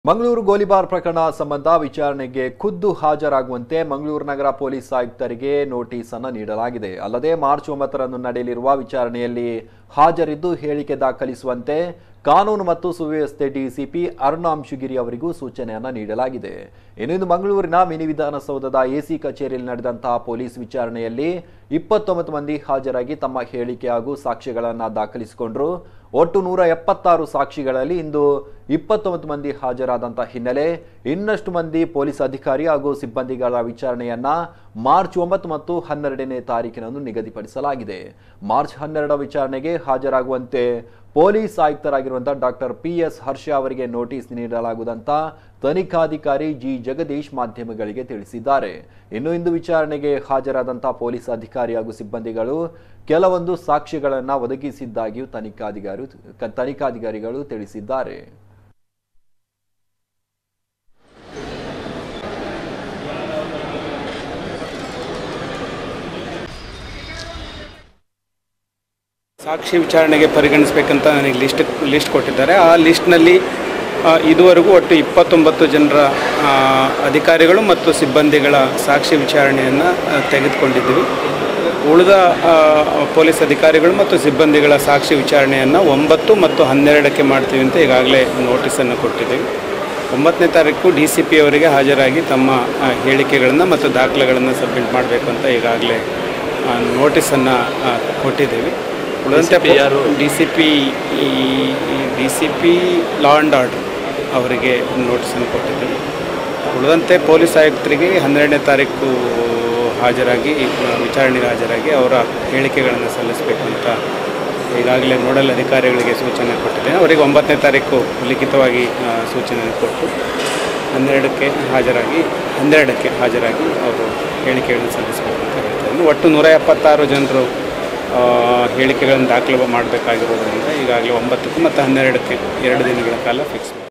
ಮಂಗಳೂರು ಗೋಲಿಬಾರ್ ಪ್ರಕರಣ ಸಂಬಂಧ ವಿಚಾರಣೆಗೆ ಖುದ್ದು ಹಾಜರಾಗುವಂತೆ ಮಂಗಳೂರು ನಗರ ಪೊಲೀಸ್ ಆಯುಕ್ತರಿಗೆ ನೋಟಿಸ್ ಅನ್ನು ನೀಡಲಾಗಿದೆ ಅಲ್ಲದೆ ಮಾರ್ಚ್ ಒಂಬತ್ತರಂದು ನಡೆಯಲಿರುವ ವಿಚಾರಣೆಯಲ್ಲಿ ಹಾಜರಿದ್ದು ಹೇಳಿಕೆ ದಾಖಲಿಸುವಂತೆ ಕಾನೂನು ಮತ್ತು ಸುವ್ಯವಸ್ಥೆ ಡಿಸಿಪಿ ಅರುಣಾಂಶುಗಿರಿ ಅವರಿಗೂ ಸೂಚನೆಯನ್ನ ನೀಡಲಾಗಿದೆ ಇನ್ನು ಇಂದು ಮಂಗಳೂರಿನ ಮಿನಿ ವಿಧಾನಸೌಧದ ಎಸಿ ಕಚೇರಿಯಲ್ಲಿ ನಡೆದಂತಹ ಪೊಲೀಸ್ ವಿಚಾರಣೆಯಲ್ಲಿ ಇಪ್ಪತ್ತೊಂಬತ್ತು ಮಂದಿ ಹಾಜರಾಗಿ ತಮ್ಮ ಹೇಳಿಕೆ ಹಾಗೂ ಸಾಕ್ಷ್ಯಗಳನ್ನು ದಾಖಲಿಸಿಕೊಂಡ್ರು ಒಟ್ಟು ನೂರ ಎಪ್ಪತ್ತಾರು ಸಾಕ್ಷಿಗಳಲ್ಲಿ ಇಂದು ಇಪ್ಪತ್ತೊಂಬತ್ತು ಮಂದಿ ಹಾಜರಾದಂತಹ ಹಿನ್ನೆಲೆ ಇನ್ನಷ್ಟು ಮಂದಿ ಪೊಲೀಸ್ ಅಧಿಕಾರಿ ಹಾಗೂ ಸಿಬ್ಬಂದಿಗಳ ವಿಚಾರಣೆಯನ್ನ ಮಾರ್ಚ್ ಒಂಬತ್ತು ಮತ್ತು ಹನ್ನೆರಡನೇ ತಾರೀಕಿನಂದು ನಿಗದಿಪಡಿಸಲಾಗಿದೆ ಮಾರ್ಚ್ ಹನ್ನೆರಡರ ವಿಚಾರಣೆಗೆ ಹಾಜರಾಗುವಂತೆ ಪೊಲೀಸ್ ಆಯುಕ್ತರಾಗಿರುವಂತಹ ಡಾಕ್ಟರ್ ಪಿ ಎಸ್ ಹರ್ಷ ಅವರಿಗೆ ನೋಟಿಸ್ ನೀಡಲಾಗುವುದಂತ ತನಿಖಾಧಿಕಾರಿ ಜಿ ಜಗದೀಶ್ ಮಾಧ್ಯಮಗಳಿಗೆ ತಿಳಿಸಿದ್ದಾರೆ ಇನ್ನು ಇಂದು ವಿಚಾರಣೆಗೆ ಹಾಜರಾದಂತಹ ಪೊಲೀಸ್ ಅಧಿಕಾರಿ ಹಾಗೂ ಸಿಬ್ಬಂದಿಗಳು ಕೆಲವೊಂದು ಸಾಕ್ಷ್ಯಗಳನ್ನು ಒದಗಿಸಿದ್ದಾಗಿಯೂ ತನಿಖಾಧಿಕಾರಿ ತನಿಖಾಧಿಕಾರಿಗಳು ತಿಳಿಸಿದ್ದಾರೆ ಸಾಕ್ಷಿ ವಿಚಾರಣೆಗೆ ಪರಿಗಣಿಸಬೇಕಂತ ನನಗೆ ಲಿಸ್ಟ್ ಲಿಸ್ಟ್ ಕೊಟ್ಟಿದ್ದಾರೆ ಆ ಲಿಸ್ಟ್ನಲ್ಲಿ ಆ, ಇದುವರೆಗೂ ಒಟ್ಟು ಇಪ್ಪತ್ತೊಂಬತ್ತು ಜನರ ಆ, ಅಧಿಕಾರಿಗಳು ಮತ್ತು ಸಿಬ್ಬಂದಿಗಳ ಸಾಕ್ಷಿ ವಿಚಾರಣೆಯನ್ನು ಆ, ತೆಗೆದುಕೊಂಡಿದ್ದೀವಿ ಉಳಿದ ಆ, ಪೊಲೀಸ್ ಅಧಿಕಾರಿಗಳು ಮತ್ತು ಸಿಬ್ಬಂದಿಗಳ ಸಾಕ್ಷಿ ವಿಚಾರಣೆಯನ್ನು ಒಂಬತ್ತು ಮತ್ತು ಹನ್ನೆರಡಕ್ಕೆ ಮಾಡ್ತೀವಿ ಅಂತ ಈಗಾಗಲೇ ನೋಟಿಸನ್ನು ಕೊಟ್ಟಿದ್ದೀವಿ ಒಂಬತ್ತನೇ ತಾರೀಕು ಡಿ ಸಿ ಪಿ ಅವರಿಗೆ ಹಾಜರಾಗಿ ತಮ್ಮ ಆ, ಹೇಳಿಕೆಗಳನ್ನು ಮತ್ತು ದಾಖಲೆಗಳನ್ನು ಸಬ್ಮಿಟ್ ಮಾಡಬೇಕು ಅಂತ ಈಗಾಗಲೇ ನೋಟಿಸನ್ನು ಕೊಟ್ಟಿದ್ದೀವಿ ಉಳಿದಂತೆ D C P D C P law and order ಅವರಿಗೆ ನೋಟಿಸನ್ನು ಕೊಟ್ಟಿದ್ದೀವಿ ಉಳಿದಂತೆ ಪೊಲೀಸ್ ಆಯುಕ್ತರಿಗೆ ಹನ್ನೆರಡನೇ ತಾರೀಕು ಹಾಜರಾಗಿ ಆ, ವಿಚಾರಣೆಗೆ ಹಾಜರಾಗಿ ಅವರ ಹೇಳಿಕೆಗಳನ್ನು ಸಲ್ಲಿಸಬೇಕು ಅಂತ ಈಗಾಗಲೇ ನೋಡಲ್ ಅಧಿಕಾರಿಗಳಿಗೆ ಸೂಚನೆ ಕೊಟ್ಟಿದ್ದೇನೆ ಅವರಿಗೆ ಒಂಬತ್ತನೇ ತಾರೀಕು ಲಿಖಿತವಾಗಿ ಆ, ಸೂಚನೆ ಕೊಟ್ಟು ಹನ್ನೆರಡಕ್ಕೆ ಹಾಜರಾಗಿ ಹನ್ನೆರಡಕ್ಕೆ ಹಾಜರಾಗಿ ಅವರು ಹೇಳಿಕೆಗಳನ್ನು ಸಲ್ಲಿಸಬೇಕು ಅಂತ ಹೇಳ್ತಾರೆ ಒಟ್ಟು ನೂರ ಎಪ್ಪತ್ತಾರು ಜನರು ಆ, ಹೇಳಿಕೆಗಳನ್ನು ದಾಖಲೆ ಮಾಡಬೇಕಾಗಿರೋದ್ರಿಂದ ಈಗಾಗಲೇ ಒಂಬತ್ತಕ್ಕೆ ಮತ್ತು ಹನ್ನೆರಡಕ್ಕೆ ಎರಡು ದಿನಗಳ ಕಾಲ ಫಿಕ್ಸ್